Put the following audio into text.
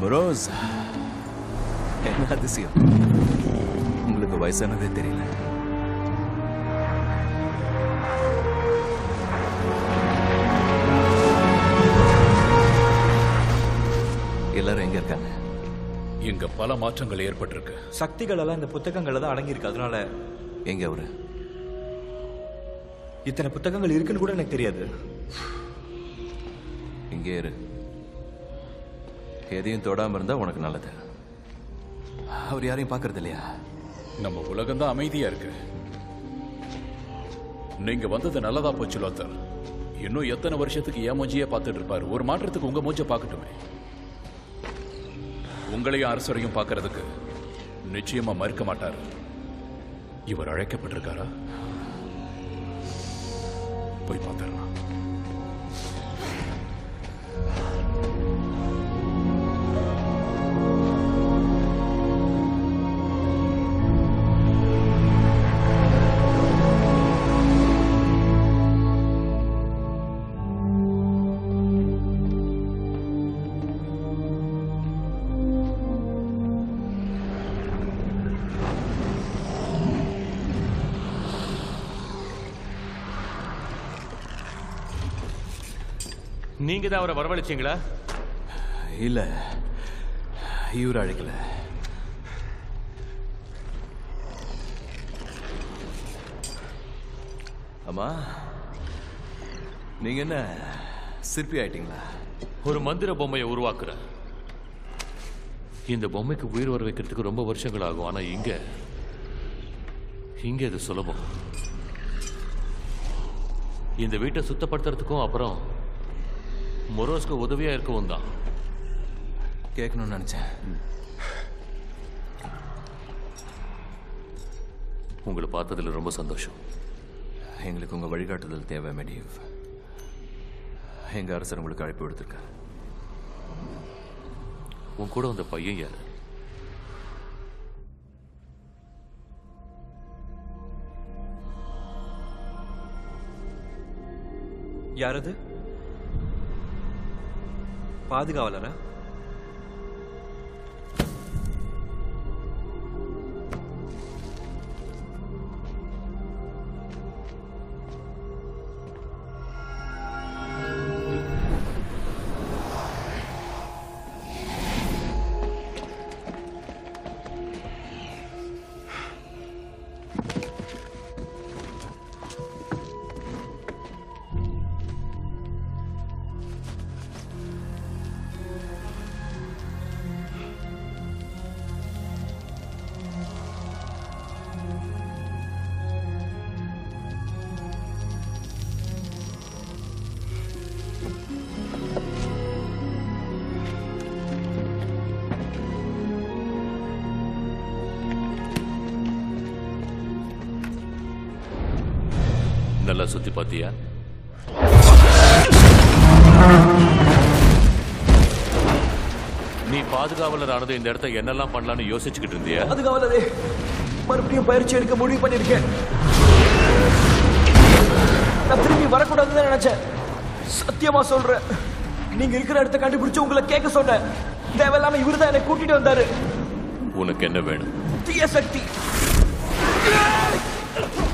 மொரோஸ் என்ன அதிசயம் உங்களுக்கு வயசானதே தெரியல எல்லாரும் எங்க இருக்காங்க இங்க பல மாற்றங்கள் ஏற்பட்டிருக்கு சக்திகள் எல்லாம் இந்த புத்தகங்கள்ல தான் அடங்கியிருக்கு அதனால எங்க அவரு இத்தனை புத்தகங்கள் இருக்குன்னு கூட எனக்கு தெரியாது இங்கே இரு எதையும் தொடாம இருந்தா உனக்கு நல்லது அவர் யாரையும் பார்க்கறது இல்லையா நம்ம உலகம் தான் அமைதியா இருக்கு நீங்க வந்தது நல்லதா போச்சு லோத்தர் இன்னும் எத்தனை வருஷத்துக்கு என் மூஞ்சியே பார்த்துட்டு இருப்பாரு ஒரு மாற்றத்துக்கு உங்க மூஞ்ச பார்க்கட்டுமே உங்களையும் அரசரையும் பார்க்கறதுக்கு நிச்சயமா மறுக்க மாட்டாரு இவர் அழைக்கப்பட்டிருக்காரா போய் பார்த்துடலாம் நீங்க தான் அவரை வரவழைச்சீங்களா இல்ல இவர் அழைக்கல அம்மா நீங்க என்ன சிற்பி ஆயிட்டீங்களா ஒரு மந்திர பொம்மையை உருவாக்குறேன் இந்த பொம்மைக்கு உயிர் வர வைக்கிறதுக்கு ரொம்ப வருஷங்கள் ஆகும் ஆனா இங்க இங்க இது சுலபம் இந்த வீட்டை சுத்தப்படுத்துறதுக்கும் அப்புறம் மொரோஸ்க்கு உதவியா இருக்கவும் தான் கேட்கணும்னு நினைச்சேன் உங்களை பார்த்ததுல ரொம்ப சந்தோஷம் எங்களுக்கு உங்க வழிகாட்டுதல் தேவை மெடிவ் எங்க அரசர் உங்களுக்கு அழைப்பு விடுத்திருக்கார் உன் கூட வந்த பையன் யாரு யாரது பாதுகாவலரா நல்லா சுத்தி பாத்தியா நீ பாதுகாவலர் ஆனது இந்த இடத்த என்னெல்லாம் பண்ணலாம்னு யோசிச்சுக்கிட்டு இருந்தியா பாதுகாவலரே மறுபடியும் பயிற்சி எடுக்க முடிவு பண்ணிருக்கேன் நான் திரும்பி வரக்கூடாதுன்னு தான் நினைச்சேன் சத்தியமா சொல்றேன் நீங்க இருக்கிற இடத்த கண்டுபிடிச்சு உங்களை கேட்க சொன்னேன் தேவையில்லாம இவரு தான் என்னை கூட்டிட்டு வந்தாரு உனக்கு என்ன வேணும் தீய சக்தி